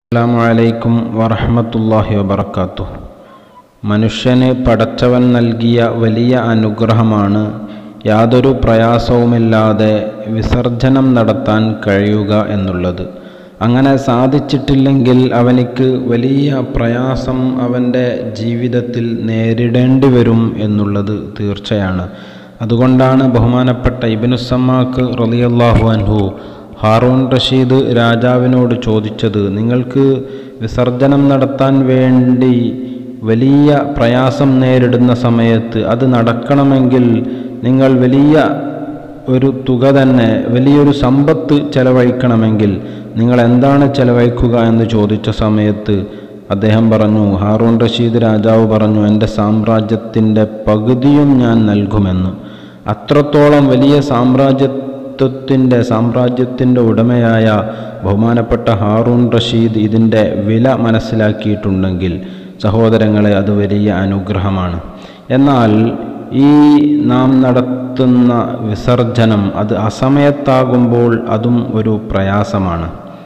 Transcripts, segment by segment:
അസ്സാം വലൈക്കും വറഹമത്തല്ലാഹി വബർക്കാത്തു മനുഷ്യന് പടച്ചവൻ നൽകിയ വലിയ അനുഗ്രഹമാണ് യാതൊരു പ്രയാസവുമില്ലാതെ വിസർജനം നടത്താൻ കഴിയുക എന്നുള്ളത് അങ്ങനെ സാധിച്ചിട്ടില്ലെങ്കിൽ അവനിക്ക് വലിയ പ്രയാസം അവൻ്റെ ജീവിതത്തിൽ നേരിടേണ്ടി വരും എന്നുള്ളത് തീർച്ചയാണ് അതുകൊണ്ടാണ് ബഹുമാനപ്പെട്ട ഇബിനുസമ്മാക്ക് റളിയല്ലാഹു അൻഹു ഹാറൂൺ റഷീദ് രാജാവിനോട് ചോദിച്ചത് നിങ്ങൾക്ക് വിസർജനം നടത്താൻ വേണ്ടി വലിയ പ്രയാസം നേരിടുന്ന സമയത്ത് അത് നടക്കണമെങ്കിൽ നിങ്ങൾ വലിയ ഒരു തുക തന്നെ വലിയൊരു സമ്പത്ത് ചെലവഴിക്കണമെങ്കിൽ നിങ്ങൾ എന്താണ് ചെലവഴിക്കുക എന്ന് ചോദിച്ച സമയത്ത് അദ്ദേഹം പറഞ്ഞു ഹാറൂൺ റഷീദ് രാജാവ് പറഞ്ഞു എൻ്റെ സാമ്രാജ്യത്തിൻ്റെ പകുതിയും ഞാൻ നൽകുമെന്ന് അത്രത്തോളം വലിയ സാമ്രാജ്യത്വത്തിൻ്റെ സാമ്രാജ്യത്തിൻ്റെ ഉടമയായ ബഹുമാനപ്പെട്ട ഹാറൂൺ റഷീദ് ഇതിൻ്റെ വില മനസ്സിലാക്കിയിട്ടുണ്ടെങ്കിൽ സഹോദരങ്ങളെ അത് വലിയ അനുഗ്രഹമാണ് എന്നാൽ ഈ നാം നടത്തുന്ന വിസർജനം അത് അസമയത്താകുമ്പോൾ അതും ഒരു പ്രയാസമാണ്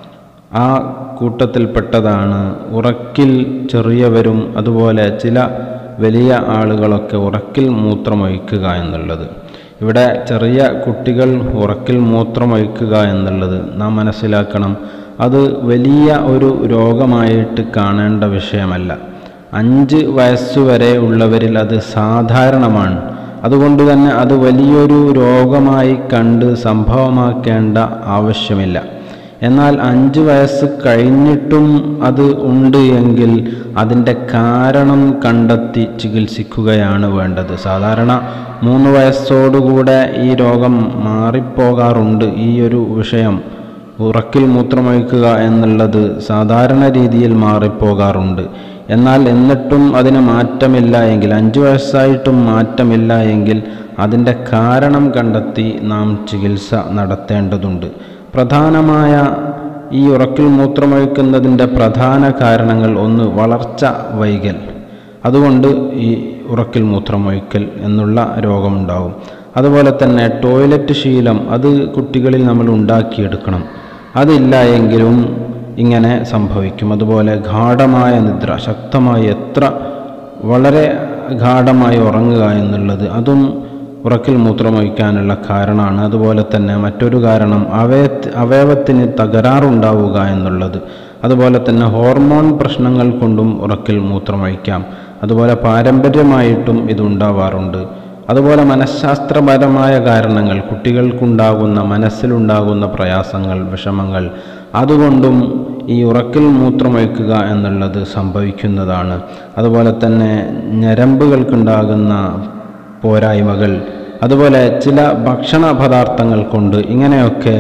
ആ കൂട്ടത്തിൽപ്പെട്ടതാണ് ഉറക്കിൽ ചെറിയവരും അതുപോലെ ചില വലിയ ആളുകളൊക്കെ ഉറക്കിൽ മൂത്രമൊഴിക്കുക എന്നുള്ളത് ഇവിടെ ചെറിയ കുട്ടികൾ ഉറക്കിൽ മൂത്രമൊഴിക്കുക എന്നുള്ളത് നാം മനസ്സിലാക്കണം അത് വലിയ ഒരു രോഗമായിട്ട് കാണേണ്ട വിഷയമല്ല അഞ്ച് വയസ്സുവരെ ഉള്ളവരിൽ അത് സാധാരണമാണ് അതുകൊണ്ട് തന്നെ അത് വലിയൊരു രോഗമായി കണ്ട് സംഭവമാക്കേണ്ട ആവശ്യമില്ല എന്നാൽ അഞ്ച് വയസ്സ് കഴിഞ്ഞിട്ടും അത് ഉണ്ട് എങ്കിൽ അതിൻ്റെ കാരണം കണ്ടെത്തി ചികിത്സിക്കുകയാണ് വേണ്ടത് സാധാരണ മൂന്ന് വയസ്സോടുകൂടെ ഈ രോഗം മാറിപ്പോകാറുണ്ട് ഈ ഒരു വിഷയം ഉറക്കിൽ മൂത്രമൊഴിക്കുക എന്നുള്ളത് സാധാരണ രീതിയിൽ മാറിപ്പോകാറുണ്ട് എന്നാൽ എന്നിട്ടും അതിന് മാറ്റമില്ല എങ്കിൽ അഞ്ച് വയസ്സായിട്ടും മാറ്റമില്ല എങ്കിൽ അതിൻ്റെ കാരണം കണ്ടെത്തി നാം ചികിത്സ നടത്തേണ്ടതുണ്ട് പ്രധാനമായ ഈ ഉറക്കിൽ മൂത്രമൊഴിക്കുന്നതിൻ്റെ പ്രധാന കാരണങ്ങൾ ഒന്ന് വളർച്ച വൈകൽ അതുകൊണ്ട് ഈ ഉറക്കിൽ മൂത്രമൊഴിക്കൽ എന്നുള്ള രോഗമുണ്ടാവും അതുപോലെ തന്നെ ടോയ്ലറ്റ് ശീലം അത് കുട്ടികളിൽ നമ്മൾ ഉണ്ടാക്കിയെടുക്കണം അതില്ല എങ്കിലും ഇങ്ങനെ സംഭവിക്കും അതുപോലെ ഗാഠമായ നിദ്ര ശക്തമായി എത്ര വളരെ ഗാഠമായി ഉറങ്ങുക എന്നുള്ളത് അതും ഉറക്കിൽ മൂത്രമൊഴിക്കാനുള്ള കാരണമാണ് അതുപോലെ തന്നെ മറ്റൊരു കാരണം അവയ അവയവത്തിന് തകരാറുണ്ടാവുക എന്നുള്ളത് അതുപോലെ തന്നെ ഹോർമോൺ പ്രശ്നങ്ങൾ കൊണ്ടും ഉറക്കിൽ മൂത്രമൊഴിക്കാം അതുപോലെ പാരമ്പര്യമായിട്ടും ഇതുണ്ടാവാറുണ്ട് അതുപോലെ മനഃശാസ്ത്രപരമായ കാരണങ്ങൾ കുട്ടികൾക്കുണ്ടാകുന്ന മനസ്സിലുണ്ടാകുന്ന പ്രയാസങ്ങൾ വിഷമങ്ങൾ അതുകൊണ്ടും ഈ ഉറക്കിൽ മൂത്രമൊഴിക്കുക എന്നുള്ളത് സംഭവിക്കുന്നതാണ് അതുപോലെ തന്നെ ഞരമ്പുകൾക്കുണ്ടാകുന്ന പോരായ്മകൾ അതുപോലെ ചില ഭക്ഷണ പദാർത്ഥങ്ങൾ കൊണ്ട് ഇങ്ങനെയൊക്കെ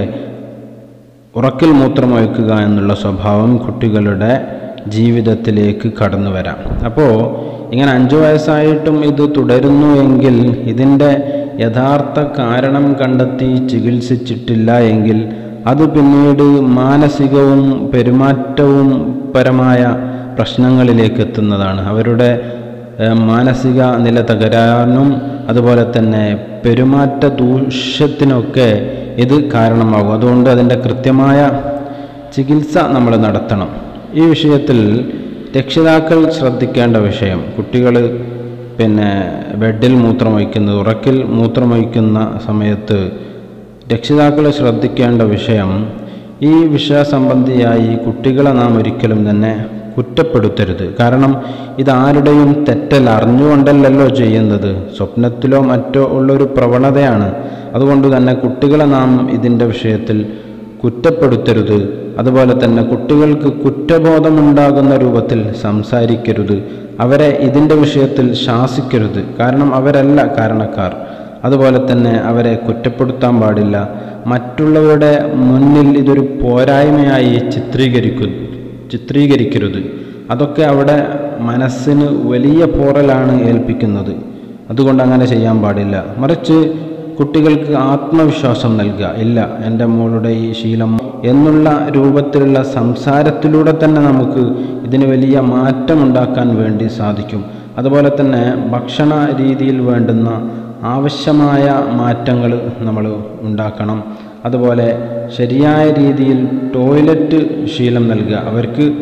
ഉറക്കിൽ മൂത്രമൊഴിക്കുക എന്നുള്ള സ്വഭാവം കുട്ടികളുടെ ജീവിതത്തിലേക്ക് കടന്നു വരാം അപ്പോൾ ഇങ്ങനെ അഞ്ചു വയസ്സായിട്ടും ഇത് തുടരുന്നു എങ്കിൽ ഇതിൻ്റെ യഥാർത്ഥ കാരണം കണ്ടെത്തി ചികിത്സിച്ചിട്ടില്ല എങ്കിൽ അത് പിന്നീട് മാനസികവും പെരുമാറ്റവും പരമായ പ്രശ്നങ്ങളിലേക്ക് എത്തുന്നതാണ് അവരുടെ മാനസിക നില തകരാനും അതുപോലെ തന്നെ പെരുമാറ്റ ദൂഷ്യത്തിനൊക്കെ ഇത് കാരണമാകും അതുകൊണ്ട് അതിൻ്റെ കൃത്യമായ ചികിത്സ നമ്മൾ നടത്തണം ഈ വിഷയത്തിൽ രക്ഷിതാക്കൾ ശ്രദ്ധിക്കേണ്ട വിഷയം കുട്ടികൾ പിന്നെ ബെഡിൽ മൂത്രമൊഴിക്കുന്നത് ഉറക്കിൽ മൂത്രമൊഴിക്കുന്ന സമയത്ത് രക്ഷിതാക്കൾ ശ്രദ്ധിക്കേണ്ട വിഷയം ഈ വിഷയസംബന്ധിയായി കുട്ടികളെ നാം ഒരിക്കലും തന്നെ കുറ്റപ്പെടുത്തരുത് കാരണം ഇതാരുടെയും തെറ്റൽ അറിഞ്ഞുകൊണ്ടല്ലല്ലോ ചെയ്യുന്നത് സ്വപ്നത്തിലോ മറ്റോ ഉള്ളൊരു പ്രവണതയാണ് അതുകൊണ്ട് തന്നെ കുട്ടികളെ നാം ഇതിൻ്റെ വിഷയത്തിൽ കുറ്റപ്പെടുത്തരുത് അതുപോലെ തന്നെ കുട്ടികൾക്ക് കുറ്റബോധമുണ്ടാകുന്ന രൂപത്തിൽ സംസാരിക്കരുത് അവരെ ഇതിൻ്റെ വിഷയത്തിൽ ശാസിക്കരുത് കാരണം അവരല്ല കാരണക്കാർ അതുപോലെ തന്നെ അവരെ കുറ്റപ്പെടുത്താൻ പാടില്ല മറ്റുള്ളവരുടെ മുന്നിൽ ഇതൊരു പോരായ്മയായി ചിത്രീകരിക്കു ചിത്രീകരിക്കരുത് അതൊക്കെ അവിടെ മനസ്സിന് വലിയ പോറലാണ് ഏൽപ്പിക്കുന്നത് അതുകൊണ്ട് അങ്ങനെ ചെയ്യാൻ പാടില്ല മറിച്ച് കുട്ടികൾക്ക് ആത്മവിശ്വാസം നൽകുക ഇല്ല എൻ്റെ മോളുടെ ഈ ശീലം എന്നുള്ള രൂപത്തിലുള്ള സംസാരത്തിലൂടെ തന്നെ നമുക്ക് ഇതിന് വലിയ മാറ്റമുണ്ടാക്കാൻ വേണ്ടി സാധിക്കും അതുപോലെ തന്നെ ഭക്ഷണ രീതിയിൽ വേണ്ടുന്ന ആവശ്യമായ മാറ്റങ്ങൾ നമ്മൾ ഉണ്ടാക്കണം അതുപോലെ ശരിയായ രീതിയിൽ ടോയ്ലറ്റ് ശീലം നൽകുക അവർക്ക്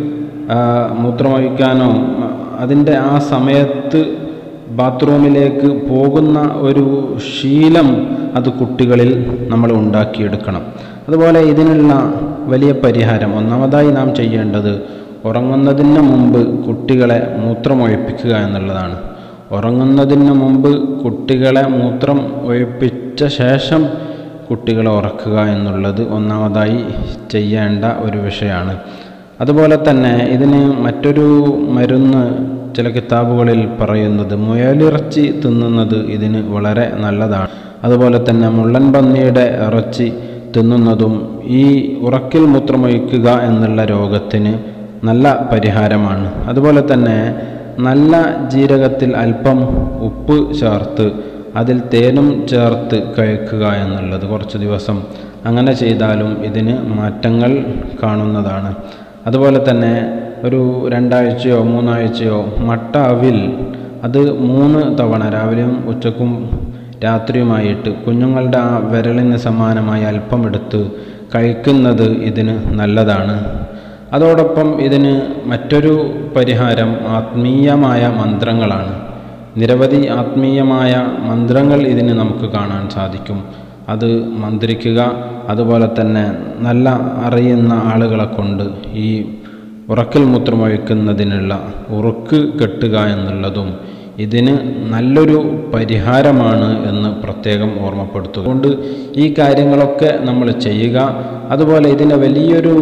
ആ, മൂത്രമൊഴിക്കാനോ അതിൻ്റെ ആ സമയത്ത് ബാത്റൂമിലേക്ക് പോകുന്ന ഒരു ശീലം അത് കുട്ടികളിൽ നമ്മൾ ഉണ്ടാക്കിയെടുക്കണം അതുപോലെ ഇതിനുള്ള വലിയ പരിഹാരം ഒന്നാമതായി നാം ചെയ്യേണ്ടത് ഉറങ്ങുന്നതിന് മുമ്പ് കുട്ടികളെ മൂത്രമൊഴിപ്പിക്കുക എന്നുള്ളതാണ് ഉറങ്ങുന്നതിന് മുമ്പ് കുട്ടികളെ മൂത്രം ഒഴിപ്പിച്ച ശേഷം കുട്ടികളെ ഉറക്കുക എന്നുള്ളത് ഒന്നാമതായി ചെയ്യേണ്ട ഒരു വിഷയമാണ് അതുപോലെ തന്നെ ഇതിന് മറ്റൊരു മരുന്ന് ചില കിതാബുകളിൽ പറയുന്നത് മുയലിറച്ചി തിന്നുന്നത് ഇതിന് വളരെ നല്ലതാണ് അതുപോലെ തന്നെ മുള്ളൻ പന്നിയുടെ ഇറച്ചി തിന്നുന്നതും ഈ ഉറക്കിൽ മൂത്രമൊഴിക്കുക എന്നുള്ള രോഗത്തിന് നല്ല പരിഹാരമാണ് അതുപോലെ തന്നെ നല്ല ജീരകത്തിൽ അല്പം ഉപ്പ് ചേർത്ത് അതിൽ തേനും ചേർത്ത് കഴിക്കുക എന്നുള്ളത് കുറച്ച് ദിവസം അങ്ങനെ ചെയ്താലും ഇതിന് മാറ്റങ്ങൾ കാണുന്നതാണ് അതുപോലെ തന്നെ ഒരു രണ്ടാഴ്ചയോ മൂന്നാഴ്ചയോ മട്ട അവിൽ അത് മൂന്ന് തവണ രാവിലെയും ഉച്ചക്കും രാത്രിയുമായിട്ട് കുഞ്ഞുങ്ങളുടെ ആ വിരലിന് സമാനമായി അല്പം എടുത്ത് കഴിക്കുന്നത് ഇതിന് നല്ലതാണ് അതോടൊപ്പം ഇതിന് മറ്റൊരു പരിഹാരം ആത്മീയമായ മന്ത്രങ്ങളാണ് നിരവധി ആത്മീയമായ മന്ത്രങ്ങൾ ഇതിന് നമുക്ക് കാണാൻ സാധിക്കും അത് മന്ത്രിക്കുക അതുപോലെ തന്നെ നല്ല അറിയുന്ന ആളുകളെ കൊണ്ട് ഈ ഉറക്കൽ മൂത്രമൊഴിക്കുന്നതിനുള്ള ഉറുക്ക് കെട്ടുക എന്നുള്ളതും ഇതിന് നല്ലൊരു പരിഹാരമാണ് എന്ന് പ്രത്യേകം ഓർമ്മപ്പെടുത്തുക അതുകൊണ്ട് ഈ കാര്യങ്ങളൊക്കെ നമ്മൾ ചെയ്യുക അതുപോലെ ഇതിനെ വലിയൊരു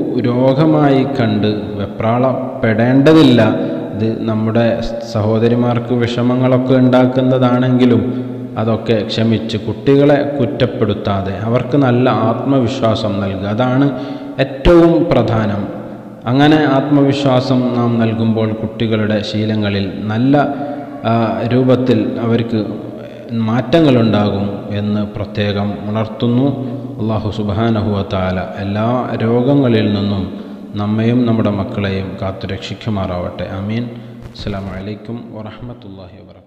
രോഗമായി കണ്ട് വെപ്രാളപ്പെടേണ്ടതില്ല ഇത് നമ്മുടെ സഹോദരിമാർക്ക് വിഷമങ്ങളൊക്കെ ഉണ്ടാക്കുന്നതാണെങ്കിലും അതൊക്കെ ക്ഷമിച്ച് കുട്ടികളെ കുറ്റപ്പെടുത്താതെ അവർക്ക് നല്ല ആത്മവിശ്വാസം നൽകുക അതാണ് ഏറ്റവും പ്രധാനം അങ്ങനെ ആത്മവിശ്വാസം നാം നൽകുമ്പോൾ കുട്ടികളുടെ ശീലങ്ങളിൽ നല്ല ആ, രൂപത്തിൽ അവർക്ക് മാറ്റങ്ങളുണ്ടാകും എന്ന് പ്രത്യേകം ഉണർത്തുന്നു അള്ളാഹു സുബാനഹുവ താല എല്ലാ രോഗങ്ങളിൽ നിന്നും നമ്മയും നമ്മുടെ മക്കളെയും കാത്തുരക്ഷിക്കുമാറാവട്ടെ അമീൻ അസ്സാം വലൈക്കും വറഹമത്തല്ലാഹി വാ